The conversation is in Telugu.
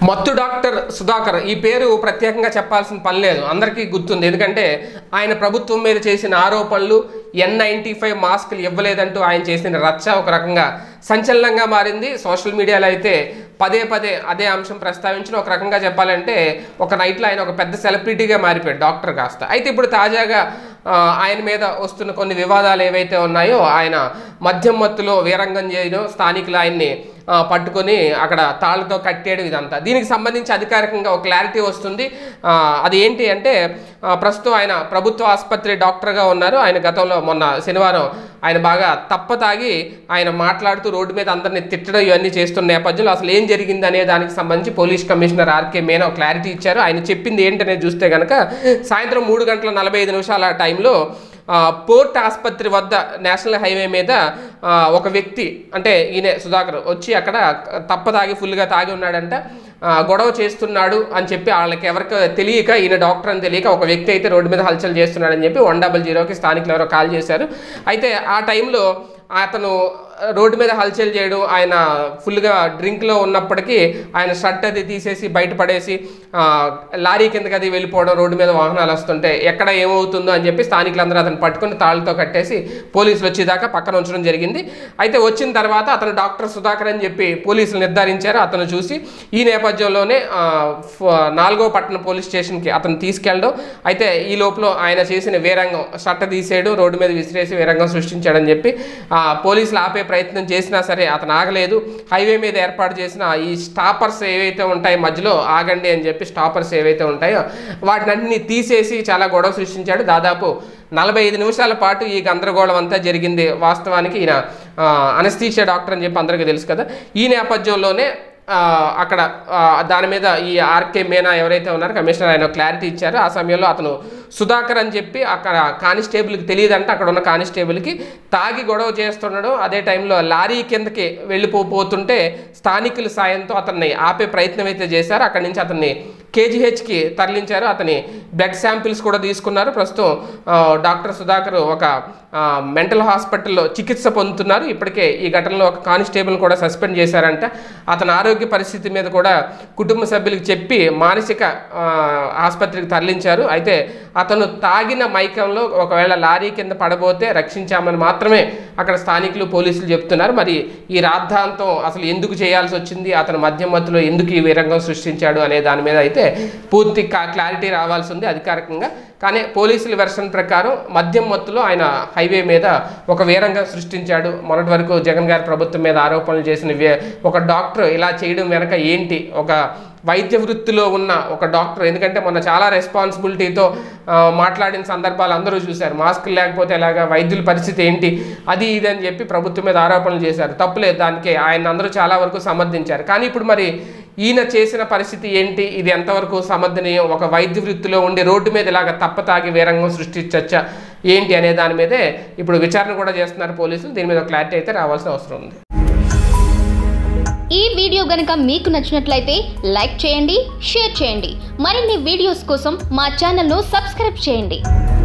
మత్తు డాక్టర్ సుధాకర్ ఈ పేరు ప్రత్యేకంగా చెప్పాల్సిన పని లేదు అందరికీ గుర్తుంది ఎందుకంటే ఆయన ప్రభుత్వం మీద చేసిన ఆరోపణలు ఎన్ నైంటీ ఫైవ్ మాస్కులు ఇవ్వలేదంటూ ఆయన చేసిన రచ్చ ఒక రకంగా సంచలనంగా మారింది సోషల్ మీడియాలో అయితే పదే పదే అదే అంశం ప్రస్తావించిన ఒక రకంగా చెప్పాలంటే ఒక నైట్లో ఆయన ఒక పెద్ద సెలబ్రిటీగా మారిపోయాడు డాక్టర్ కాస్త అయితే ఇప్పుడు తాజాగా ఆ, ఆయన మీద వస్తున్న కొన్ని వివాదాలు ఏవైతే ఉన్నాయో ఆయన మద్యం మత్తులో వీరంగం చేయడం స్థానికులు ఆయన్ని ఆ, పట్టుకొని అక్కడ తాళ్ళతో కట్టేయడం ఇదంతా దీనికి సంబంధించి అధికారికంగా ఒక క్లారిటీ వస్తుంది ఆ, అది ఏంటి అంటే ఆ, ప్రస్తుతం ఆయన ప్రభుత్వ ఆసుపత్రి డాక్టర్గా ఉన్నారు ఆయన గతంలో మొన్న శనివారం ఆయన బాగా తప్పతాగి ఆయన మాట్లాడుతూ రోడ్డు మీద అందరిని తిట్టడం ఇవన్నీ చేస్తున్న నేపథ్యంలో అసలు ఏం జరిగింది అనే దానికి సంబంధించి పోలీస్ కమిషనర్ ఆర్కే మేనా ఒక క్లారిటీ ఇచ్చారు ఆయన చెప్పింది ఏంటనేది చూస్తే కనుక సాయంత్రం మూడు గంటల నలభై ఐదు నిమిషాల టైంలో ఆ, పోర్ట్ ఆసుపత్రి వద్ద నేషనల్ హైవే మీద ఆ, ఒక వ్యక్తి అంటే ఈయన సుధాకర్ వచ్చి అక్కడ తప్పదాగి ఫుల్గా తాగి ఉన్నాడంట ఆ, గొడవ చేస్తున్నాడు అని చెప్పి వాళ్ళకి ఎవరికి తెలియక ఈయన డాక్టర్ అని తెలియక ఒక వ్యక్తి అయితే రోడ్డు మీద హల్చల్ చేస్తున్నాడని చెప్పి వన్ డబల్ జీరోకి స్థానికులు ఎవరో కాల్ చేశారు అయితే ఆ టైంలో అతను రోడ్డు మీద హల్చల్ చేయడం ఆయన ఫుల్గా డ్రింక్లో ఉన్నప్పటికీ ఆయన షర్ట్ అది తీసేసి బయటపడేసి ఆ, లారీ కిందకి అది వెళ్ళిపోవడం రోడ్డు మీద వాహనాలు వస్తుంటే ఎక్కడ ఏమవుతుందో అని చెప్పి స్థానికులందరూ అతను పట్టుకొని తాళ్ళతో కట్టేసి పోలీసులు వచ్చేదాకా పక్కన ఉంచడం జరిగింది అయితే వచ్చిన తర్వాత అతను డాక్టర్ సుధాకర్ అని చెప్పి పోలీసులు నిర్ధారించారు అతను చూసి ఈ నేపథ్యంలోనే ఆ, ఫ- నాలుగో పట్టణ పోలీస్ స్టేషన్కి అతను తీసుకెళ్ళడం అయితే ఈ లోపల ఆయన చేసిన వీరంగం షట్ట తీసేయడం రోడ్డు మీద విసిరేసి వీరంగం సృష్టించాడని చెప్పి ఆ, పోలీసులు ఆపే ప్రయత్నం చేసినా సరే అతను ఆగలేదు హైవే మీద ఏర్పాటు చేసిన ఈ స్టాపర్స్ ఏవైతే ఉంటాయో మధ్యలో ఆగండి అని చెప్పి స్టాపర్స్ ఏవైతే ఉంటాయో వాటిని అన్ని తీసేసి చాలా గొడవ సృష్టించాడు దాదాపు నలభై ఐదు నిమిషాల పాటు ఈ గందరగోళం అంతా జరిగింది వాస్తవానికి ఈయన అనస్థీషియా డాక్టర్ అని చెప్పి అందరికీ తెలుసు కదా ఈ నేపథ్యంలోనే ఆ, అక్కడ ఆ, దాని మీద ఈ ఆర్కే మేనా ఎవరైతే ఉన్నారో కమిషనర్ ఆయన క్లారిటీ ఇచ్చారు ఆ సమయంలో అతను సుధాకర్ అని చెప్పి అక్కడ కానిస్టేబుల్కి తెలియదంటే అక్కడ ఉన్న కానిస్టేబుల్కి తాగి గొడవ చేస్తుండడం అదే టైంలో లారీ కిందకి వెళ్ళిపోతుంటే స్థానికుల సాయంతో అతన్ని ఆపే ప్రయత్నం అయితే చేశారు అక్కడి నుంచి అతన్ని కేజీహెచ్కి తరలించారు అతని బ్లడ్ శాంపిల్స్ కూడా తీసుకున్నారు ప్రస్తుతం ఆ, డాక్టర్ సుధాకర్ ఒక ఆ, మెంటల్ హాస్పిటల్లో చికిత్స పొందుతున్నారు ఇప్పటికే ఈ ఘటనలో ఒక కానిస్టేబుల్ కూడా సస్పెండ్ చేశారంట అతని ఆరోగ్య పరిస్థితి మీద కూడా కుటుంబ సభ్యులకు చెప్పి మానసిక ఆ, ఆసుపత్రికి తరలించారు అయితే అతను తాగిన మైకంలో ఒకవేళ లారీ కింద పడబోతే రక్షించామని మాత్రమే అక్కడ స్థానికులు పోలీసులు చెప్తున్నారు మరి ఈ రాద్ధాంతం అసలు ఎందుకు చేయాల్సి వచ్చింది అతను మద్యం మత్తులో ఎందుకు ఈ వీరంగం సృష్టించాడు అనే దాని మీద అయితే పూర్తి కా- క్లారిటీ రావాల్సి ఉంది అధికారికంగా కానీ పోలీసుల వెర్షన్ ప్రకారం మద్యం మత్తులో ఆయన హైవే మీద ఒక వీరంగం సృష్టించాడు మొన్నటి వరకు జగన్ గారి ప్రభుత్వం మీద ఆరోపణలు చేసిన వే- ఒక డాక్టర్ ఇలా చేయడం వెనక ఏంటి ఒక వైద్య వృత్తిలో ఉన్న ఒక డాక్టర్ ఎందుకంటే మొన్న చాలా రెస్పాన్సిబిలిటీతో ఆ, మాట్లాడిన సందర్భాలు అందరూ చూశారు మాస్క్ లేకపోతే ఎలాగా వైద్యుల పరిస్థితి ఏంటి అది ఇది అని చెప్పి ప్రభుత్వం మీద ఆరోపణలు చేశారు తప్పులేదు దానికి ఆయన అందరూ చాలా వరకు సమర్థించారు కానీ ఇప్పుడు మరి ఈయన చేసిన పరిస్థితి ఏంటి ఇది ఎంతవరకు సమర్థనీయం ఒక వైద్య వృత్తిలో ఉండి రోడ్డు మీద ఇలాగ తప్పతాగి వీరంగం సృష్టించచ్చా ఏంటి అనే దాని మీదే ఇప్పుడు విచారణ కూడా చేస్తున్నారు పోలీసులు దీని మీద క్లారిటీ అయితే రావాల్సిన అవసరం ఉంది ఈ వీడియో గనుక మీకు నచ్చినట్లయితే లైక్ చేయండి షేర్ చేయండి మరిన్ని వీడియోస్ కోసం మా ఛానల్ను సబ్స్క్రైబ్ చేయండి